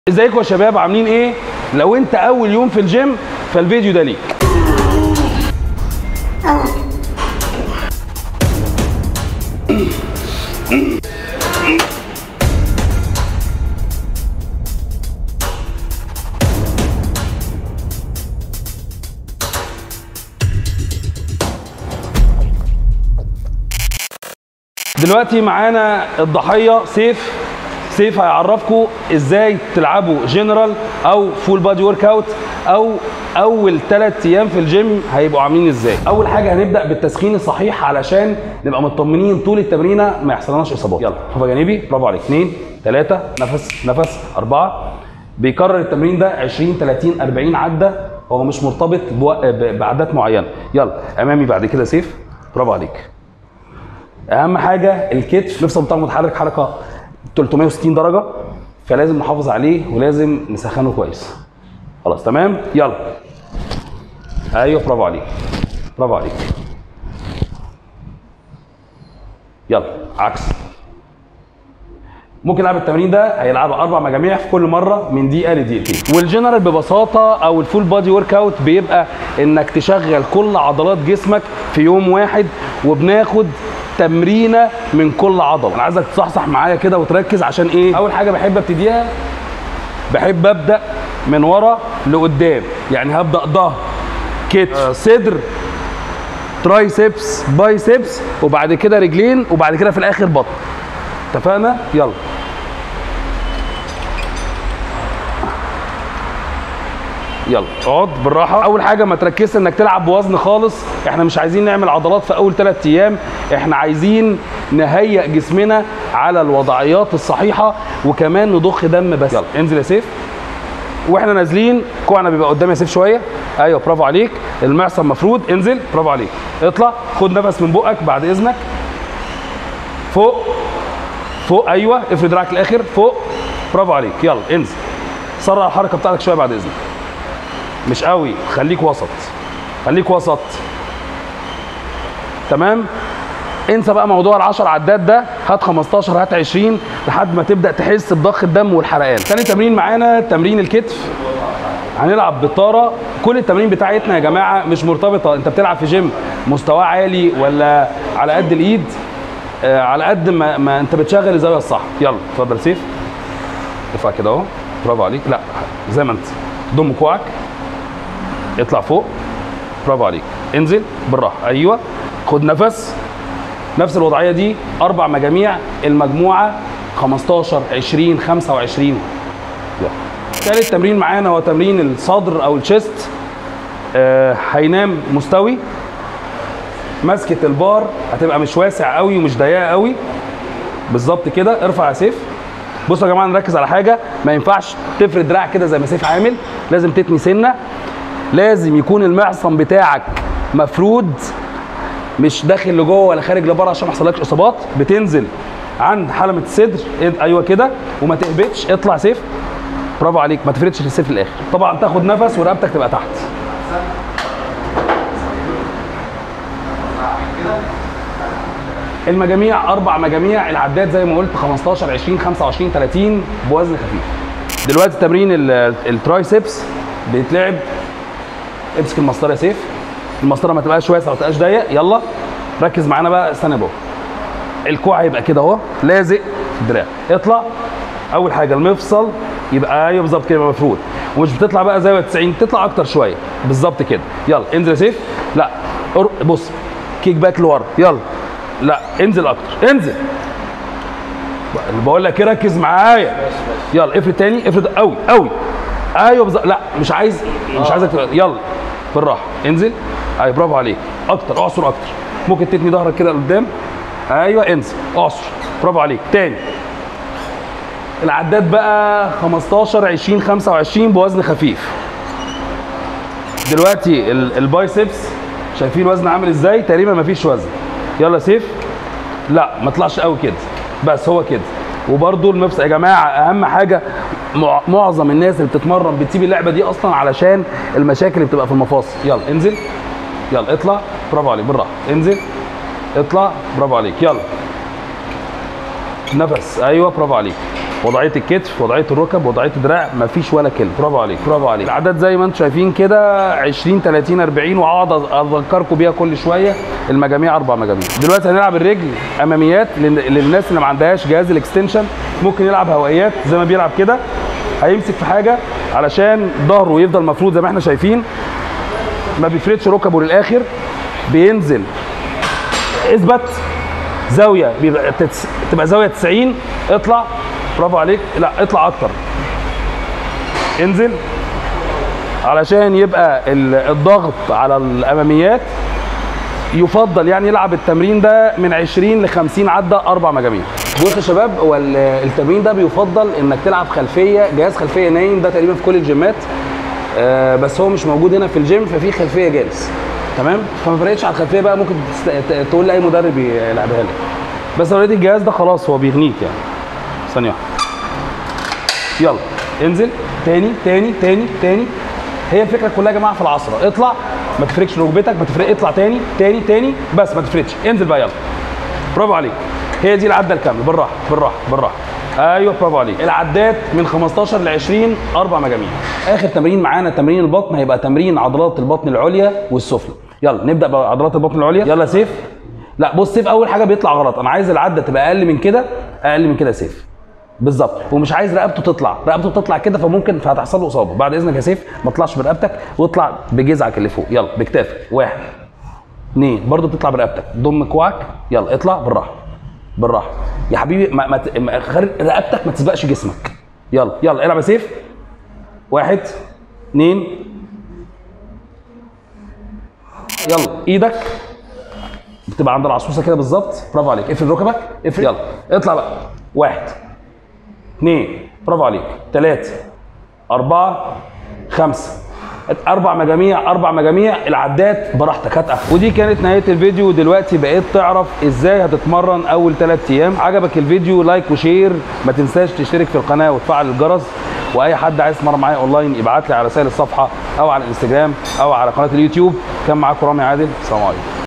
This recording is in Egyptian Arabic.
ازيكم يا شباب عاملين ايه لو انت اول يوم في الجيم فالفيديو ده ليك دلوقتي معانا الضحيه سيف سيف هيعرفكم ازاي تلعبوا جنرال او فول بادي ورك اوت او اول ثلاث ايام في الجيم هيبقوا عاملين ازاي اول حاجه هنبدا بالتسخين الصحيح علشان نبقى مطمنين طول التمرينه ما يحصلناش اصابات يلا خفه جانبي برافو عليك اثنين ثلاثه نفس نفس اربعه بيكرر التمرين ده 20 30 40 عده هو مش مرتبط بوق- ب- بعدات معينه يلا امامي بعد كده سيف برافو عليك اهم حاجه الكتف نفسه بتاعه متحرك حركه 360 درجه فلازم نحافظ عليه ولازم نسخنه كويس خلاص تمام يلا ايوه برافو عليك برافو عليك يلا عكس ممكن يلعب التمرين ده هيلعبها اربع مجاميع في كل مره من دقيقه لدقيقتين والجنرال ببساطه او الفول بادي ورك اوت بيبقى انك تشغل كل عضلات جسمك في يوم واحد وبناخد تمرينه من كل عضله انا عايزك تصحصح معايا كده وتركز عشان ايه اول حاجه بحب ابتديها بحب ابدا من ورا لقدام يعني هبدا ظهر كتف صدر ترايسبس بايسبس وبعد كده رجلين وبعد كده في الاخر بطن اتفقنا يلا يلا اقعد بالراحه اول حاجه ما تركزش انك تلعب بوزن خالص احنا مش عايزين نعمل عضلات في اول ثلاث ايام احنا عايزين نهيئ جسمنا على الوضعيات الصحيحه وكمان نضخ دم بس يلا انزل يا سيف واحنا نازلين كوعنا بيبقى قدام يا سيف شويه ايوه برافو عليك المعصم مفرود انزل برافو عليك اطلع خد نفس من بقك بعد اذنك فوق فوق ايوه افرد دراعك الاخر فوق برافو عليك يلا انزل سرع الحركه بتاعتك شويه بعد اذنك مش قوي خليك وسط خليك وسط تمام انسى بقى موضوع العشر عدات ده هات 15 هات 20 لحد ما تبدا تحس بضخ الدم والحرقان تاني تمرين معانا تمرين الكتف هنلعب بالطاره كل التمارين بتاعتنا يا جماعه مش مرتبطه انت بتلعب في جيم مستواه عالي ولا على قد الايد آه على قد ما, ما انت بتشغل الزاويه الصح يلا اتفضل سيف ارفع كده اهو برافو عليك لا زي ما انت ضم كوعك اطلع فوق برافو عليك انزل بالراحه ايوه خد نفس نفس الوضعيه دي اربع مجاميع المجموعه 15 20 25 يلا ثالث تمرين معانا هو تمرين الصدر او الشيست آه هينام مستوي مسكه البار هتبقى مش واسع قوي ومش ضيقه قوي بالظبط كده ارفع يا سيف بصوا يا جماعه نركز على حاجه ما ينفعش تفرد دراعك كده زي ما سيف عامل لازم تتني سنه لازم يكون المعصم بتاعك مفرود مش داخل لجوه ولا خارج لبره عشان ما يحصلكش اصابات بتنزل عند حلمه الصدر إد- ايوه كده وما تهبطش اطلع سيف برافو عليك ما تفردش السيف في الاخر طبعا تاخد نفس ورقبتك تبقى تحت المجاميع اربع مجاميع العدات زي ما قلت 15 20 25 30 بوزن خفيف دلوقتي تمرين ال- الترايسبس بيتلعب امسك المسطره يا سيف المسطره ما تبقاش واسعه وما تبقاش ضيق يلا ركز معانا بقى استنى بقى الكوع هيبقى كده اهو لازق في الدراع اطلع اول حاجه المفصل يبقى ايوه بالظبط كده يبقى مفرود ومش بتطلع بقى زاويه 90 تطلع اكتر شويه بالظبط كده يلا انزل يا سيف لا أر- بص كيك باك لورا يلا لا انزل اكتر انزل اللي بقول لك إيه، ركز معايا يلا افرد تاني افرد قوي قوي ايوه بالظبط لا مش عايز مش عايزك تبقى- يلا بالراحه انزل ايوه برافو عليك اكتر اعصر اكتر ممكن تتني ظهرك كده لقدام ايوه انزل اعصر برافو عليك تاني العداد بقى 15 20 25 بوزن خفيف دلوقتي ال- البايسبس شايفين الوزن عامل ازاي تقريبا مفيش وزن يلا سيف لا ما طلعش قوي كده بس هو كده وبرده المفصل يا جماعه اهم حاجه مع- معظم الناس اللي بتتمرن بتسيب اللعبه دي اصلا علشان المشاكل اللي بتبقى في المفاصل يلا انزل يلا اطلع برافو عليك بالراحه انزل اطلع برافو عليك يلا نفس ايوه برافو عليك وضعيه الكتف وضعيه الركب وضعيه الدراع مفيش ولا كلمه برافو عليك برافو عليك العدد زي ما انتم شايفين كده 20 30 40 وهقعد اذكركم بيها كل شويه المجاميع اربع مجاميع دلوقتي هنلعب الرجل اماميات لل- للناس اللي ما عندهاش جهاز الاكستنشن ممكن يلعب هوائيات زي ما بيلعب كده هيمسك في حاجه علشان ظهره يفضل مفروض زي ما احنا شايفين ما بيفردش ركبه للاخر بينزل اثبت زاويه بيبقى تتس... تبقى زاويه 90 اطلع برافو عليك لا اطلع اكتر انزل علشان يبقى ال- الضغط على الاماميات يفضل يعني يلعب التمرين ده من 20 ل 50 عده اربع مجاميع بص يا شباب هو ال- التمرين ده بيفضل انك تلعب خلفيه جهاز خلفيه نايم ده تقريبا في كل الجيمات آه، بس هو مش موجود هنا في الجيم ففي خلفيه جالس تمام فما فرقتش على الخلفيه بقى ممكن تست- ت- تقول لاي مدرب يلعبها لك بس لو لقيت الجهاز ده خلاص هو بيغنيك يعني ثانيه واحده يلا انزل تاني تاني تاني تاني هي الفكره كلها يا جماعه في العصره اطلع ما تفركش ركبتك ما تفرق اطلع تاني تاني تاني بس ما تفردش انزل بقى يلا برافو عليك هي دي العده الكامله بالراحه بالراحه بالراحه ايوه برافو عليك العدات من 15 ل 20 اربع مجاميع اخر تمرين معانا تمرين البطن هيبقى تمرين عضلات البطن العليا والسفلى يلا نبدا بعضلات البطن العليا يلا سيف لا بص سيف اول حاجه بيطلع غلط انا عايز العده تبقى اقل من كده اقل من كده سيف بالظبط ومش عايز رقبته تطلع رقبته تطلع كده فممكن فهتحصل له اصابه بعد اذنك يا سيف ما تطلعش برقبتك واطلع بجذعك اللي فوق يلا بكتافك واحد اثنين برضه بتطلع برقبتك ضم كوعك يلا اطلع بالراحه بالراحه يا حبيبي ما, ما, ت- ما خلي رقبتك ما تسبقش جسمك يلا يلا العب يا سيف واحد اثنين يلا ايدك بتبقى عند العصوصه كده بالظبط برافو عليك افرد ركبك افرد يلا اطلع بقى واحد اثنين برافو عليك ثلاثة أربعة خمسة أربع مجاميع أربع مجاميع العدات براحتك هات آخر ودي كانت نهاية الفيديو ودلوقتي بقيت تعرف إزاي هتتمرن أول ثلاث أيام عجبك الفيديو لايك وشير ما تنساش تشترك في القناة وتفعل الجرس وأي حد عايز يتمرن معايا أونلاين يبعت لي على رسائل الصفحة أو على الانستجرام أو على قناة اليوتيوب كان معاكم رامي عادل السلام عليكم